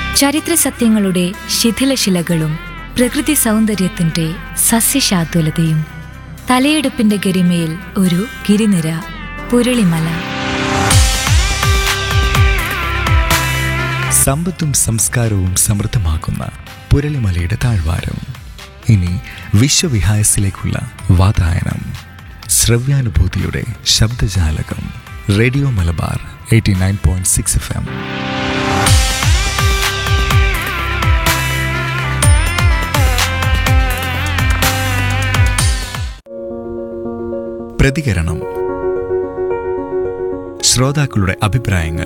ചരിത്ര സത്യങ്ങളുടെ ശിഥിലശിലകളും പ്രകൃതി സൗന്ദര്യത്തിന്റെ സസ്യശാതുലതയും തലയെടുപ്പിന്റെ ഗരിമയിൽ ഒരു ഗിരിനിര പുരളിമല സമ്പത്തും സംസ്കാരവും സമൃദ്ധമാക്കുന്ന പുരളിമലയുടെ താഴ്വാരം ഇനി വിശ്വവിഹായസിലേക്കുള്ള വാതായനം ശ്രവ്യാനുഭൂതിയുടെ ശബ്ദജാലകം radio Malabar eighty nine point six F M പ്രതികരണം ശ്രോതാക്കളുടെ അഭിപ്രായങ്ങൾ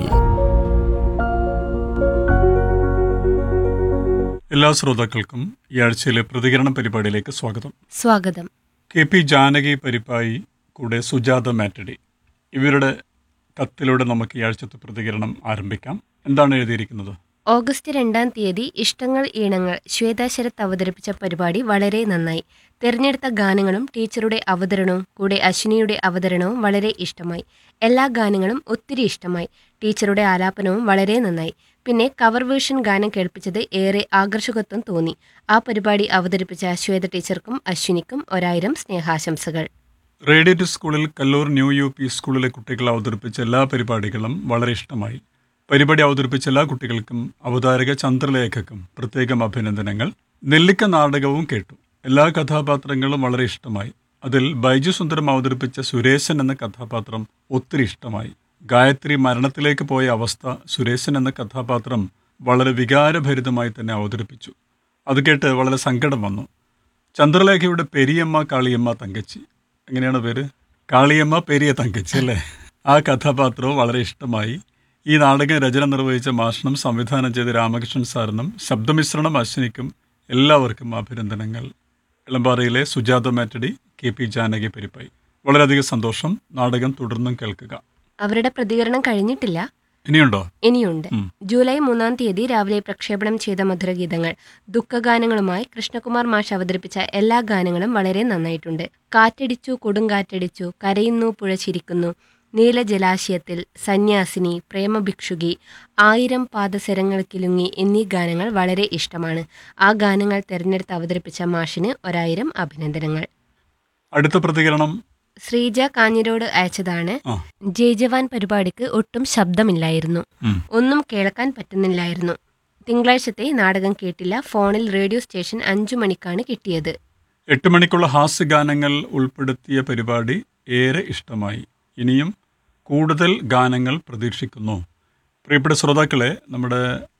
എല്ലാ ശ്രോതാക്കൾക്കും ഈ ആഴ്ചയിലെ പ്രതികരണ പരിപാടിയിലേക്ക് സ്വാഗതം സ്വാഗതം കെ പി ജാനകി പരിപ്പായി കൂടെ സുജാത മാറ്റഡി ഇവരുടെ കത്തിലൂടെ നമുക്ക് ഈ ആഴ്ചത്തെ പ്രതികരണം ആരംഭിക്കാം എന്താണ് എഴുതിയിരിക്കുന്നത് ഓഗസ്റ്റ് രണ്ടാം തീയതി ഇഷ്ടങ്ങൾ ഈണങ്ങൾ ശ്വേതാ ശരത് അവതരിപ്പിച്ച പരിപാടി വളരെ നന്നായി തിരഞ്ഞെടുത്ത ഗാനങ്ങളും ടീച്ചറുടെ അവതരണവും കൂടെ അശ്വിനിയുടെ അവതരണവും വളരെ ഇഷ്ടമായി എല്ലാ ഗാനങ്ങളും ഒത്തിരി ഇഷ്ടമായി ടീച്ചറുടെ ആലാപനവും വളരെ നന്നായി പിന്നെ കവർ വേർഷൻ ഗാനം കേൾപ്പിച്ചത് ഏറെ ആകർഷകത്വം തോന്നി ആ പരിപാടി അവതരിപ്പിച്ച ശ്വേത ടീച്ചർക്കും അശ്വിനിക്കും ഒരായിരം സ്നേഹാശംസകൾ റേഡിയോ സ്കൂളിൽ കല്ലൂർ ന്യൂ യു പി സ്കൂളിലെ കുട്ടികൾ അവതരിപ്പിച്ച എല്ലാ പരിപാടികളും വളരെ ഇഷ്ടമായി പരിപാടി അവതരിപ്പിച്ച എല്ലാ കുട്ടികൾക്കും അവതാരക ചന്ദ്രലേഖക്കും പ്രത്യേകം അഭിനന്ദനങ്ങൾ നെല്ലിക്ക നാടകവും കേട്ടു എല്ലാ കഥാപാത്രങ്ങളും വളരെ ഇഷ്ടമായി അതിൽ ബൈജു സുന്ദരം അവതരിപ്പിച്ച സുരേശൻ എന്ന കഥാപാത്രം ഒത്തിരി ഇഷ്ടമായി ഗായത്രി മരണത്തിലേക്ക് പോയ അവസ്ഥ സുരേശൻ എന്ന കഥാപാത്രം വളരെ വികാരഭരിതമായി തന്നെ അവതരിപ്പിച്ചു അത് കേട്ട് വളരെ സങ്കടം വന്നു ചന്ദ്രലേഖയുടെ പെരിയമ്മ കാളിയമ്മ തങ്കച്ചി എങ്ങനെയാണ് പേര് കാളിയമ്മ പെരിയ തങ്കച്ചി അല്ലേ ആ കഥാപാത്രവും വളരെ ഇഷ്ടമായി ഈ നാടകം രചന നിർവഹിച്ച മാഷനും സംവിധാനം ചെയ്ത രാമകൃഷ്ണൻ സാറിനും ശബ്ദമിശ്രണം അശ്വിനിക്കും എല്ലാവർക്കും അഭിനന്ദനങ്ങൾ ഇളമ്പാറയിലെ സുജാത മാറ്റടി കെ പി ജാനകി പരിപ്പായി വളരെയധികം സന്തോഷം നാടകം തുടർന്നും കേൾക്കുക അവരുടെ പ്രതികരണം കഴിഞ്ഞിട്ടില്ല ഇനിയുണ്ടോ ഇനിയുണ്ട് ഉം. ജൂലൈ മൂന്നാം തീയതി രാവിലെ പ്രക്ഷേപണം ചെയ്ത മധുരഗീതങ്ങൾ ദുഃഖഗാനങ്ങളുമായി കൃഷ്ണകുമാർ മാഷ് അവതരിപ്പിച്ച എല്ലാ ഗാനങ്ങളും വളരെ നന്നായിട്ടുണ്ട് കാറ്റടിച്ചു കൊടുങ്കാറ്റടിച്ചു കരയുന്നു പുഴ ചിരിക്കുന്നു നീലജലാശയത്തിൽ സന്യാസിനി പ്രേമഭിക്ഷുകി ആയിരം പാദസരങ്ങൾ കിലുങ്ങി എന്നീ ഗാനങ്ങൾ വളരെ ഇഷ്ടമാണ് ആ ഗാനങ്ങൾ തെരഞ്ഞെടുത്ത് അവതരിപ്പിച്ച മാഷിന് ഒരായിരം അഭിനന്ദനങ്ങൾ അടുത്ത പ്രതികരണം ശ്രീജ കാഞ്ഞിരോട് അയച്ചതാണ് ആ ജയ് ജവാൻ പരിപാടിക്ക് ഒട്ടും ശബ്ദമില്ലായിരുന്നു ഉം. ഒന്നും കേൾക്കാൻ പറ്റുന്നില്ലായിരുന്നു തിങ്കളാഴ്ചത്തെ നാടകം കേട്ടില്ല ഫോണിൽ റേഡിയോ സ്റ്റേഷൻ അഞ്ചു മണിക്കാണ് കിട്ടിയത് എട്ട് മണിക്കുള്ള ഹാസ്യഗാനങ്ങൾ ഉൾപ്പെടുത്തിയ പരിപാടി ഏറെ ഇഷ്ടമായി ഇനിയും കൂടുതൽ ഗാനങ്ങൾ പ്രതീക്ഷിക്കുന്നു പ്രിയപ്പെട്ട ശ്രോതാക്കളെ നമ്മുടെ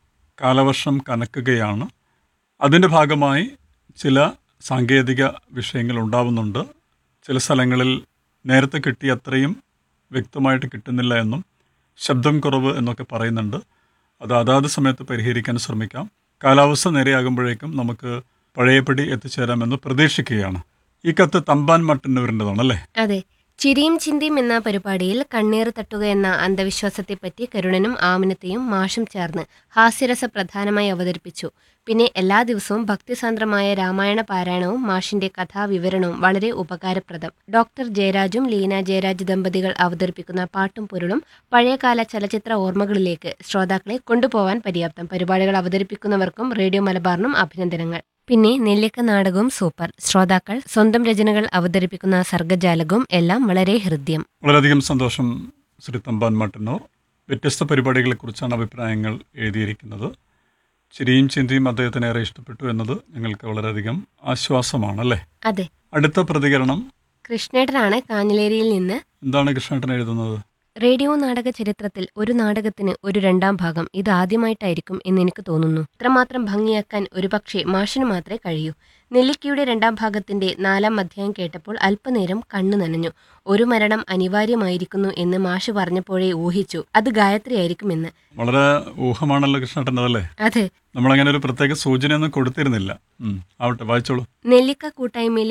കാലവർഷം കനക്കുകയാണ് അതിൻ്റെ ഭാഗമായി ചില സാങ്കേതിക വിഷയങ്ങൾ ഉണ്ടാവുന്നുണ്ട് ചില സ്ഥലങ്ങളിൽ നേരത്തെ കിട്ടിയ അത്രയും വ്യക്തമായിട്ട് കിട്ടുന്നില്ല എന്നും ശബ്ദം കുറവ് എന്നൊക്കെ പറയുന്നുണ്ട് അത് അതാത് സമയത്ത് പരിഹരിക്കാൻ ശ്രമിക്കാം കാലാവസ്ഥ നേരെയാകുമ്പോഴേക്കും നമുക്ക് പഴയപടി എത്തിച്ചേരാമെന്ന് പ്രതീക്ഷിക്കുകയാണ് ഈ കത്ത് തമ്പാൻ മട്ടന്നൂരിൻ്റെതാണ് അല്ലേ അതെ ചിരിയും ചിന്തിയും എന്ന പരിപാടിയിൽ കണ്ണീർ തട്ടുക എന്ന അന്ധവിശ്വാസത്തെപ്പറ്റി കരുണനും ആമിനത്തെയും മാഷും ചേർന്ന് ഹാസ്യരസ പ്രധാനമായി അവതരിപ്പിച്ചു പിന്നെ എല്ലാ ദിവസവും ഭക്തിസാന്ദ്രമായ രാമായണ പാരായണവും മാഷിന്റെ കഥാവിവരണവും വളരെ ഉപകാരപ്രദം ഡോക്ടർ ജയരാജും ലീന ജയരാജ് ദമ്പതികൾ അവതരിപ്പിക്കുന്ന പാട്ടും പൊരുളും പഴയകാല ചലച്ചിത്ര ഓർമ്മകളിലേക്ക് ശ്രോതാക്കളെ കൊണ്ടുപോവാൻ പര്യാപ്തം പരിപാടികൾ അവതരിപ്പിക്കുന്നവർക്കും റേഡിയോ മലബാറിനും അഭിനന്ദനങ്ങൾ പിന്നെ നെല്ലിക്ക നാടകവും സൂപ്പർ ശ്രോതാക്കൾ സ്വന്തം രചനകൾ അവതരിപ്പിക്കുന്ന സർഗജാലകവും എല്ലാം വളരെ ഹൃദ്യം വളരെയധികം സന്തോഷം ശ്രീ തമ്പാൻ മട്ടന്നൂർ വ്യത്യസ്ത പരിപാടികളെക്കുറിച്ചാണ് അഭിപ്രായങ്ങൾ എഴുതിയിരിക്കുന്നത് ചിരിയും ചിന്തയും അദ്ദേഹത്തിന് ഏറെ ഇഷ്ടപ്പെട്ടു എന്നത് ഞങ്ങൾക്ക് വളരെയധികം ആശ്വാസമാണ് അല്ലേ അതെ അടുത്ത പ്രതികരണം കൃഷ്ണേട്ടനാണ് കാഞ്ഞിലേരിയിൽ നിന്ന് എന്താണ് കൃഷ്ണേട്ടൻ എഴുതുന്നത് റേഡിയോ നാടക ചരിത്രത്തിൽ ഒരു നാടകത്തിന് ഒരു രണ്ടാം ഭാഗം ഇത് ആദ്യമായിട്ടായിരിക്കും എന്ന് എനിക്ക് തോന്നുന്നു ഇത്രമാത്രം ഭംഗിയാക്കാൻ ഒരുപക്ഷെ മാഷിന് മാത്രമേ കഴിയൂ നെല്ലിക്കയുടെ രണ്ടാം ഭാഗത്തിന്റെ നാലാം അധ്യായം കേട്ടപ്പോൾ അല്പനേരം കണ്ണു നനഞ്ഞു ഒരു മരണം അനിവാര്യമായിരിക്കുന്നു എന്ന് മാഷ് പറഞ്ഞപ്പോഴേ ഊഹിച്ചു അത് ഗായത്രി ആയിരിക്കുമെന്ന് വളരെ ഊഹമാണല്ലോ കൃഷ്ണേട്ടൻ അതല്ലേ അതെ നമ്മളങ്ങനെ ഒരു പ്രത്യേക സൂചനയൊന്നും കൊടുത്തിരുന്നില്ല ഉം, ആവട്ടെ വായിച്ചോളൂ നെല്ലിക്ക കൂട്ടായ്മയിലെ